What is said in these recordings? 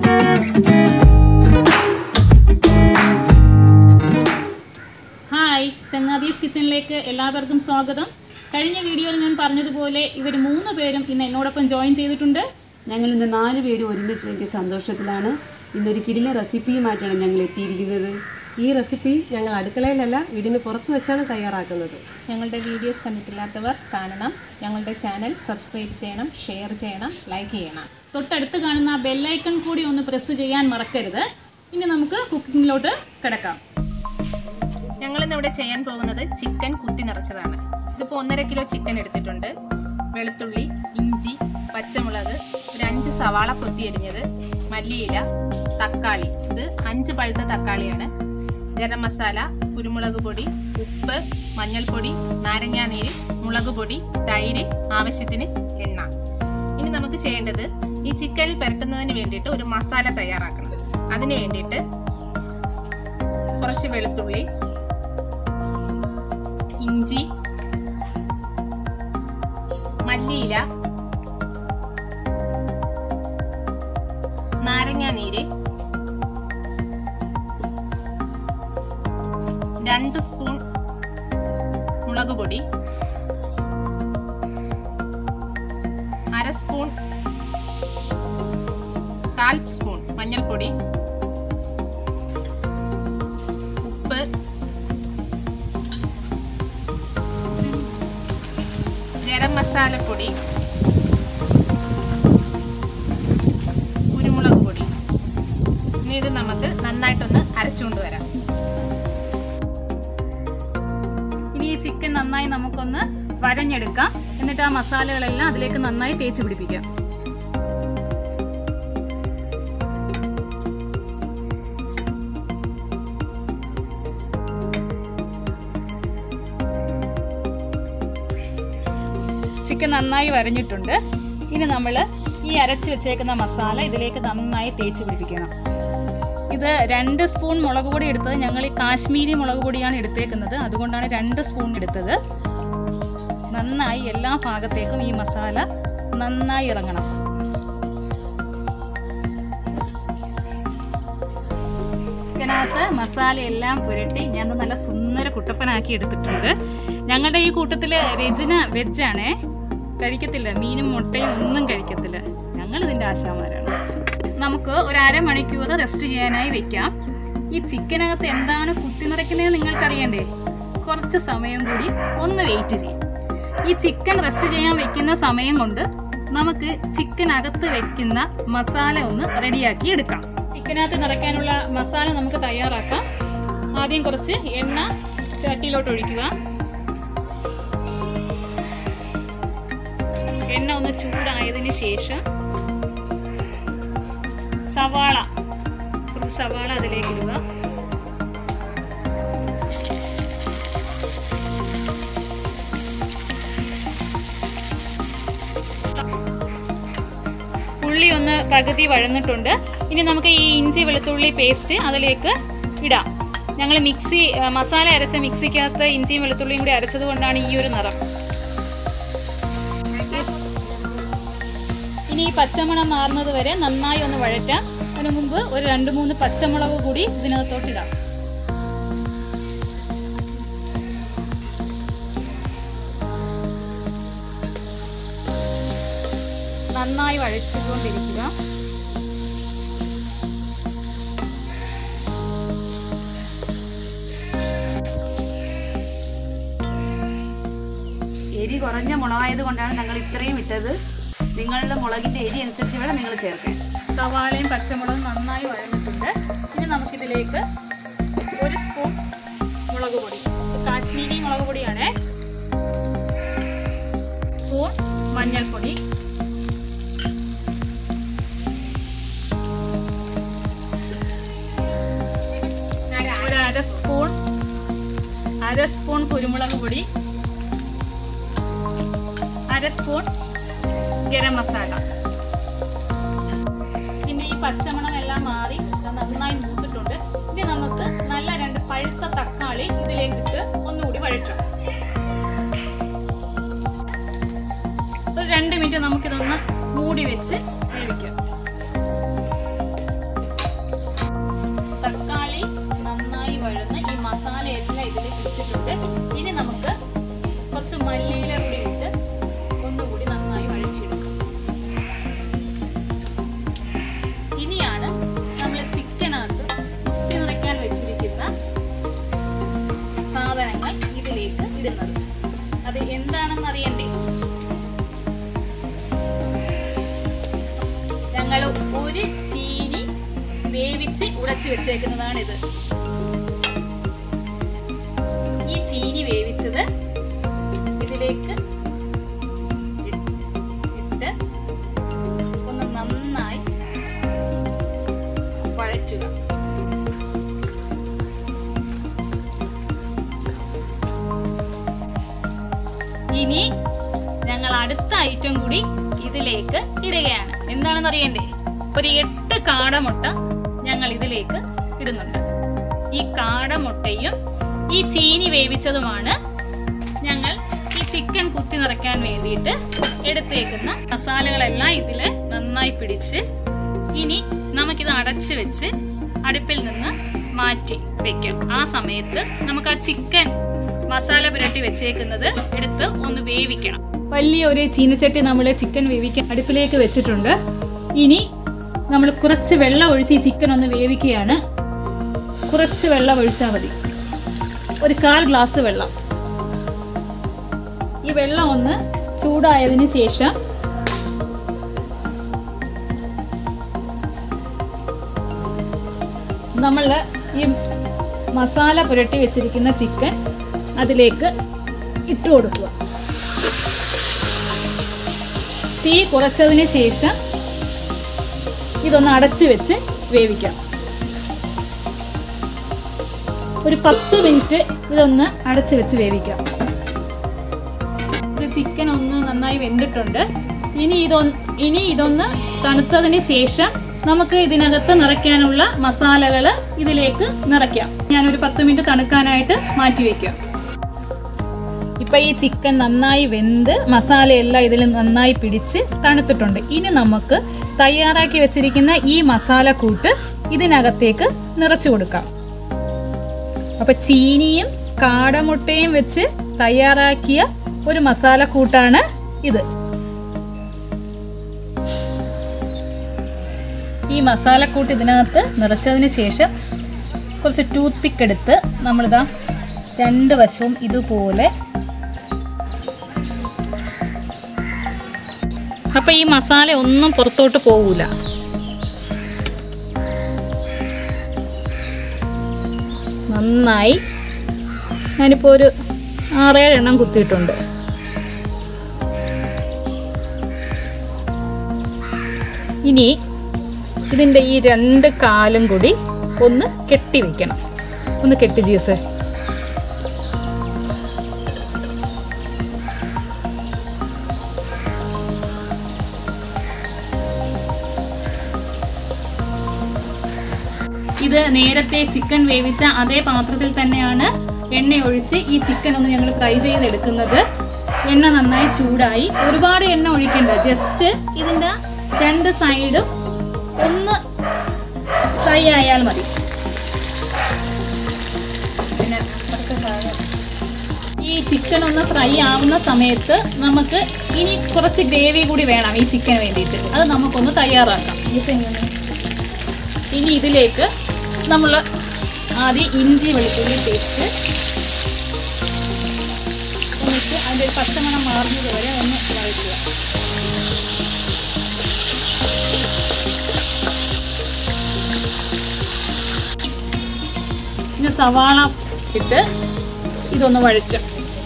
Hi ചങ്ങാതീസ് കിച്ചണിലേക്ക് എല്ലാവർക്കും സ്വാഗതം കഴിഞ്ഞ വീഡിയോയിൽ ഞാൻ പറഞ്ഞതുപോലെ ഇവർ മൂന്ന് പേരും ഇന്ന് എന്നോടൊപ്പം ജോയിൻ ചെയ്തിട്ടുണ്ട് ഞങ്ങൾ ഇന്ന് നാല് പേര് ഒരുമിച്ച് എനിക്ക് സന്തോഷത്തിലാണ് ഇന്നൊരു കിടില റെസിപ്പിയുമായിട്ടാണ് ഞങ്ങൾ എത്തിയിരിക്കുന്നത് ഈ റെസിപ്പി ഞങ്ങൾ അടുക്കളയിലല്ല വീടിന് പുറത്ത് വെച്ചാണ് തയ്യാറാക്കുന്നത് ഞങ്ങളുടെ വീഡിയോസ് കണ്ടിട്ടില്ലാത്തവർ കാണണം ഞങ്ങളുടെ ചാനൽ സബ്സ്ക്രൈബ് ചെയ്യണം ഷെയർ ചെയ്യണം ലൈക്ക് ചെയ്യണം തൊട്ടടുത്ത് കാണുന്ന ബെല്ലൈക്കൺ കൂടി ഒന്ന് പ്രസ് ചെയ്യാൻ മറക്കരുത് ഇനി നമുക്ക് കുക്കിങ്ങിലോട്ട് കിടക്കാം ഞങ്ങളിന്ന് ഇവിടെ ചെയ്യാൻ പോകുന്നത് ചിക്കൻ കുത്തി നിറച്ചതാണ് ഇതിപ്പോൾ ഒന്നര കിലോ ചിക്കൻ എടുത്തിട്ടുണ്ട് വെളുത്തുള്ളി ഇഞ്ചി പച്ചമുളക് ഒരു അഞ്ച് സവാള കൊത്തിയരിഞ്ഞത് മല്ലിയില തക്കാളി ഇത് അഞ്ച് പഴുത്ത തക്കാളിയാണ് ഗരം മസാല കുരുമുളക് പൊടി ഉപ്പ് മഞ്ഞൾപ്പൊടി നാരങ്ങാനീര് മുളക് പൊടി തൈര് ആവശ്യത്തിന് എണ്ണ ഇനി നമുക്ക് ചെയ്യേണ്ടത് ഈ ചിക്കനിൽ പുരട്ടുന്നതിന് വേണ്ടിയിട്ട് ഒരു മസാല തയ്യാറാക്കണം അതിന് വേണ്ടിയിട്ട് കുറച്ച് വെളുത്തുള്ളി ഇഞ്ചി മല്ലിയില നാരങ്ങാനീര് രണ്ട് സ്പൂൺ മുളക് പൊടി അര സ്പൂൺ കാൽ സ്പൂൺ മഞ്ഞൾപ്പൊടി ഉപ്പ് ഗരം മസാലപ്പൊടി കുരുമുളക് പൊടി ഇനി ഇത് നമുക്ക് നന്നായിട്ടൊന്ന് അരച്ചുകൊണ്ട് വരാം ഇനി ഈ ചിക്കൻ നന്നായി നമുക്കൊന്ന് വരഞ്ഞെടുക്കാം എന്നിട്ട് ആ മസാലകളെല്ലാം അതിലേക്ക് നന്നായി തേച്ച് പിടിപ്പിക്കാം ചിക്കൻ നന്നായി വരഞ്ഞിട്ടുണ്ട് ഇനി നമ്മൾ ഈ അരച്ച് വെച്ചേക്കുന്ന മസാല ഇതിലേക്ക് നന്നായി തേച്ച് പിടിപ്പിക്കണം ഇത് രണ്ട് സ്പൂൺ മുളക് പൊടി എടുത്തത് ഞങ്ങൾ ഈ കാശ്മീരി മുളക് പൊടിയാണ് എടുത്തേക്കുന്നത് അതുകൊണ്ടാണ് രണ്ട് സ്പൂൺ എടുത്തത് നന്നായി എല്ലാ ഭാഗത്തേക്കും ഈ മസാല നന്നായി ഇറങ്ങണം ഇതിനകത്ത് മസാലയെല്ലാം പുരട്ടി ഞാൻ ഇത് നല്ല സുന്ദര കുട്ടപ്പനാക്കി എടുത്തിട്ടുണ്ട് ഞങ്ങളുടെ ഈ കൂട്ടത്തിൽ രചന വെജാണേ കഴിക്കത്തില്ല മീനും മുട്ടയും ഒന്നും കഴിക്കത്തില്ല ഞങ്ങൾ ഇതിൻ്റെ ആശാമാരാണ് നമുക്ക് ഒരു അരമണിക്കൂർ റെസ്റ്റ് ചെയ്യാനായി വെക്കാം ഈ ചിക്കനകത്ത് എന്താണ് കുത്തി നിറയ്ക്കുന്നതെന്ന് നിങ്ങൾക്കറിയണ്ടേ കുറച്ച് സമയം കൂടി ഒന്ന് വെയിറ്റ് ചെയ്യും ഈ ചിക്കൻ റെസ്റ്റ് ചെയ്യാൻ വെക്കുന്ന സമയം കൊണ്ട് നമുക്ക് ചിക്കൻ അകത്ത് വെക്കുന്ന മസാല ഒന്ന് റെഡിയാക്കി എടുക്കാം ചിക്കനകത്ത് നിറയ്ക്കാനുള്ള മസാല നമുക്ക് തയ്യാറാക്കാം ആദ്യം കുറച്ച് എണ്ണ ചട്ടിയിലോട്ട് ഒഴിക്കുക എണ്ണ ഒന്ന് ചൂടായതിന് ശേഷം സവാള കുറച്ച് സവാള അതിലേക്ക് ഇടുക ഉള്ളി ഒന്ന് പകുതി വഴന്നിട്ടുണ്ട് ഇനി നമുക്ക് ഈ ഇഞ്ചി വെളുത്തുള്ളി പേസ്റ്റ് അതിലേക്ക് ഇടാം ഞങ്ങൾ മിക്സി ആ, മസാല അരച്ച മിക്സിക്കകത്ത് ഇഞ്ചിയും വെളുത്തുള്ളിയും കൂടി അരച്ചത് കൊണ്ടാണ് ഈ ഒരു നിറം ഇനി ഈ പച്ചമണം മാറുന്നത് വരെ നന്നായി ഒന്ന് വഴറ്റാം അതിനു മുമ്പ് ഒരു രണ്ട് മൂന്ന് പച്ചമുളക് കൂടി ഇതിനകത്തോട്ടിടാം നന്നായി വഴറ്റിക്കൊണ്ടിരിക്കുക എരി കുറഞ്ഞ മുളകായത് കൊണ്ടാണ് ഞങ്ങൾ ഇത്രയും ഇട്ടത് നിങ്ങളുടെ മുളകിൻ്റെ എരി അനുസരിച്ച് വേണം നിങ്ങൾ ചേർക്കാൻ സവാളയും പച്ചമുളകും നന്നായി വഴഞ്ഞിട്ടുണ്ട് ഇനി നമുക്കിതിലേക്ക് ഒരു സ്പൂൺ മുളക് പൊടി കാശ്മീരി മുളക് പൊടിയാണേ സ്പൂൺ മഞ്ഞൾപ്പൊടി ഒരു അര സ്പൂൺ അര സ്പൂൺ കുരുമുളക് പൊടി അര സ്പൂൺ ഗരം മസാല പിന്നെ ഈ പച്ചമണം എല്ലാം മാറി ഇത് നന്നായി മൂത്തിട്ടുണ്ട് ഇനി നമുക്ക് നല്ല രണ്ട് പഴുത്ത തക്കാളി ഇതിലേക്കിട്ട് ഒന്നുകൂടി വഴറ്റാം ഒരു രണ്ട് മിനിറ്റ് നമുക്കിതൊന്ന് മൂടി വെച്ച് വേവിക്കാം വേവിച്ച് ഉടച്ച് വെച്ചേക്കുന്നതാണ് ഇത് ഈ ചീനി വേവിച്ചത് ഇതിലേക്ക് ഇട്ട് ഇട്ട് ഒന്ന് നന്നായി വഴറ്റുക ഇനി ഞങ്ങൾ അടുത്ത ഐറ്റം കൂടി ഇതിലേക്ക് ഇടുകയാണ് എന്താണെന്ന് അറിയണ്ടേ ഒരു എട്ട് കാടമുട്ട ഞങ്ങൾ ഇതിലേക്ക് ഇടുന്നുണ്ട് ഈ കാടമുട്ടയും ഈ ചീനി വേവിച്ചതുമാണ് ഞങ്ങൾ ഈ ചിക്കൻ കുത്തി നിറയ്ക്കാൻ വേണ്ടിയിട്ട് എടുത്തേക്കുന്ന മസാലകളെല്ലാം ഇതിൽ നന്നായി പിടിച്ച് ഇനി നമുക്കിത് അടച്ച് വെച്ച് അടുപ്പിൽ നിന്ന് മാറ്റി വെക്കാം ആ സമയത്ത് നമുക്ക് ആ ചിക്കൻ മസാല പുരട്ടി വെച്ചേക്കുന്നത് എടുത്ത് ഒന്ന് വേവിക്കണം വലിയ ഒരു ചീനച്ചട്ടി നമ്മൾ ചിക്കൻ വേവിക്കാൻ അടുപ്പിലേക്ക് വെച്ചിട്ടുണ്ട് ഇനി നമ്മൾ കുറച്ച് വെള്ളം ഒഴിച്ച് ഈ ചിക്കൻ ഒന്ന് വേവിക്കുകയാണ് കുറച്ച് വെള്ളം ഒഴിച്ചാൽ മതി ഒരു കാൽ ഗ്ലാസ് വെള്ളം ഈ വെള്ളം ഒന്ന് ചൂടായതിന് ശേഷം നമ്മൾ ഈ മസാല പുരട്ടി വെച്ചിരിക്കുന്ന ചിക്കൻ അതിലേക്ക് ഇട്ട് കൊടുക്കുക തീ കുറച്ചതിന് ശേഷം ഇതൊന്ന് അടച്ച് വെച്ച് വേവിക്കാം ഒരു പത്ത് മിനിറ്റ് ഇതൊന്ന് അടച്ച് വെച്ച് വേവിക്കാം ഇത് ചിക്കൻ ഒന്ന് നന്നായി വെന്തിട്ടുണ്ട് ഇനി ഇതൊന്ന് ഇനി ഇതൊന്ന് തണുത്തതിന് ശേഷം നമുക്ക് ഇതിനകത്ത് നിറയ്ക്കാനുള്ള മസാലകൾ ഇതിലേക്ക് നിറയ്ക്കാം ഞാനൊരു പത്ത് മിനിറ്റ് തണുക്കാനായിട്ട് മാറ്റി വയ്ക്കാം ഇപ്പം ഈ ചിക്കൻ നന്നായി വെന്ത് മസാലയെല്ലാം ഇതിൽ നന്നായി പിടിച്ച് തണുത്തിട്ടുണ്ട് ഇനി നമുക്ക് തയ്യാറാക്കി വെച്ചിരിക്കുന്ന ഈ മസാല കൂട്ട് ഇതിനകത്തേക്ക് നിറച്ചു കൊടുക്കാം അപ്പം ചീനിയും കാടമുട്ടയും വെച്ച് തയ്യാറാക്കിയ ഒരു മസാല കൂട്ടാണ് ഇത് ഈ മസാലക്കൂട്ട് ഇതിനകത്ത് നിറച്ചതിന് ശേഷം കുറച്ച് ടൂത്ത് പിക്ക് എടുത്ത് നമ്മളിതാ രണ്ട് വശവും ഇതുപോലെ അപ്പം ഈ മസാല ഒന്നും പുറത്തോട്ട് പോകൂല നന്നായി ഞാനിപ്പോൾ ഒരു ആറേഴ് എണ്ണം കുത്തിയിട്ടുണ്ട് ഇനി ഇതിൻ്റെ ഈ രണ്ട് കാലും കൂടി ഒന്ന് കെട്ടി വെക്കണം ഒന്ന് കെട്ടി ജീസേ ഇത് നേരത്തെ ചിക്കൻ വേവിച്ച അതേ പാത്രത്തിൽ തന്നെയാണ് എണ്ണ ഒഴിച്ച് ഈ ചിക്കൻ ഒന്ന് ഞങ്ങൾ ഫ്രൈ ചെയ്തെടുക്കുന്നത് എണ്ണ നന്നായി ചൂടായി ഒരുപാട് എണ്ണ ഒഴിക്കണ്ട ജസ്റ്റ് ഇതിൻ്റെ രണ്ട് സൈഡും ഒന്ന് ഫ്രൈ ആയാൽ മതി പിന്നെ കുറച്ച് സാധനം. ഈ ചിക്കൻ ഒന്ന് ഫ്രൈ ആവുന്ന സമയത്ത് നമുക്ക് ഇനി കുറച്ച് ഗ്രേവി കൂടി വേണം ഈ ചിക്കന് വേണ്ടിയിട്ട് അത് നമുക്കൊന്ന് തയ്യാറാക്കാം ഇനി ഇതിലേക്ക് നമ്മൾ ആദ്യം ഇഞ്ചി വെളുത്തുള്ളി പേസ്റ്റ് എന്നിട്ട് അതിൻ്റെ ഒരു പച്ചമണം മാറുന്നത് വരെ ഒന്ന് വഴറ്റുക പിന്നെ സവാള ഇട്ട് ഇതൊന്ന് വഴറ്റും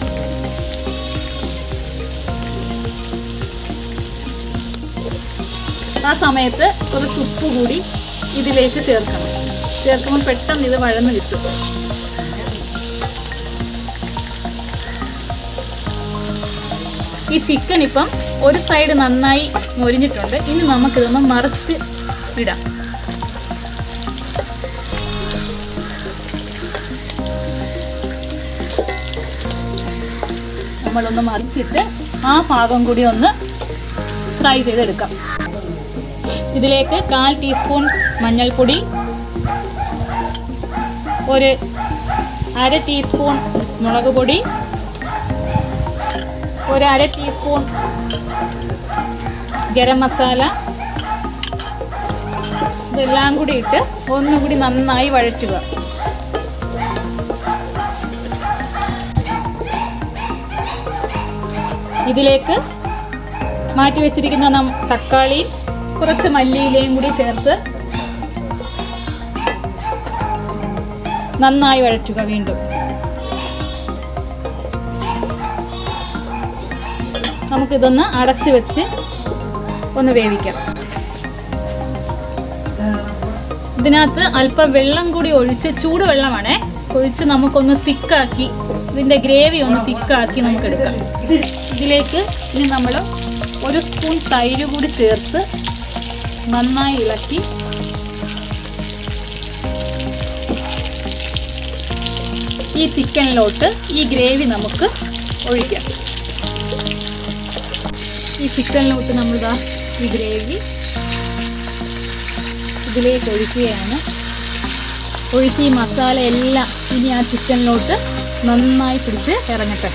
ആ സമയത്ത് കുറച്ച് ഉപ്പ് കൂടി ഇതിലേക്ക് ചേർക്കണം ചേർക്കുമ്പോൾ പെട്ടെന്ന് ഇത് വഴന്ന് കിട്ടും ഈ ചിക്കൻ ഇപ്പം ഒരു സൈഡ് നന്നായി മൊരിഞ്ഞിട്ടുണ്ട് ഇനി നമുക്കിതൊന്ന് മറിച്ച് ഇടാം നമ്മളൊന്ന് മറിച്ചിട്ട് ആ ഭാഗം കൂടി ഒന്ന് ഫ്രൈ ചെയ്തെടുക്കാം ഇതിലേക്ക് കാൽ ടീസ്പൂൺ മഞ്ഞൾപ്പൊടി ഒരു അര ടീസ്പൂൺ മുളക് പൊടി ഒരു അര ടീസ്പൂൺ ഗരം മസാല ഇതെല്ലാം കൂടി ഇട്ട് ഒന്നുകൂടി നന്നായി വഴറ്റുക ഇതിലേക്ക് മാറ്റി വെച്ചിരിക്കുന്ന നം തക്കാളിയും കുറച്ച് മല്ലിയിലയും കൂടി ചേർത്ത് നന്നായി വഴറ്റുക വീണ്ടും നമുക്കിതൊന്ന് അടച്ച് വെച്ച് ഒന്ന് വേവിക്കാം ഇതിനകത്ത് അല്പം വെള്ളം കൂടി ഒഴിച്ച് ചൂടുവെള്ളമാണേ ഒഴിച്ച് നമുക്കൊന്ന് തിക്കാക്കി ഇതിൻ്റെ ഗ്രേവി ഒന്ന് തിക്കാക്കി നമുക്ക് എടുക്കാം ഇതിലേക്ക് ഇനി നമ്മൾ ഒരു സ്പൂൺ തൈര് കൂടി ചേർത്ത് നന്നായി ഇളക്കി ഈ ചിക്കനിലോട്ട് ഈ ഗ്രേവി നമുക്ക് ഒഴിക്കാം ഈ ചിക്കനിലോട്ട് നമ്മളിതാ ഈ ഗ്രേവി ഇതിലേക്ക് ഒഴിക്കുകയാണ് ഒഴിച്ച് ഈ മസാല എല്ലാം ഇനി ആ ചിക്കനിലോട്ട് നന്നായി പിടിച്ച് ഇറങ്ങട്ടെ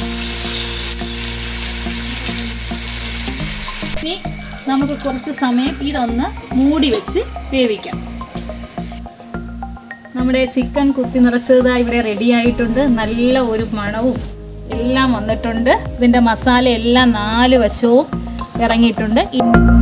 ഇനി നമുക്ക് കുറച്ച് സമയം ഇതൊന്ന് മൂടി വെച്ച് വേവിക്കാം നമ്മുടെ ചിക്കൻ കുത്തി നിറച്ചത് ഇവിടെ റെഡി ആയിട്ടുണ്ട് നല്ല ഒരു മണവും എല്ലാം വന്നിട്ടുണ്ട് ഇതിൻ്റെ മസാല എല്ലാം നാല് വശവും ഇറങ്ങിയിട്ടുണ്ട് ഈ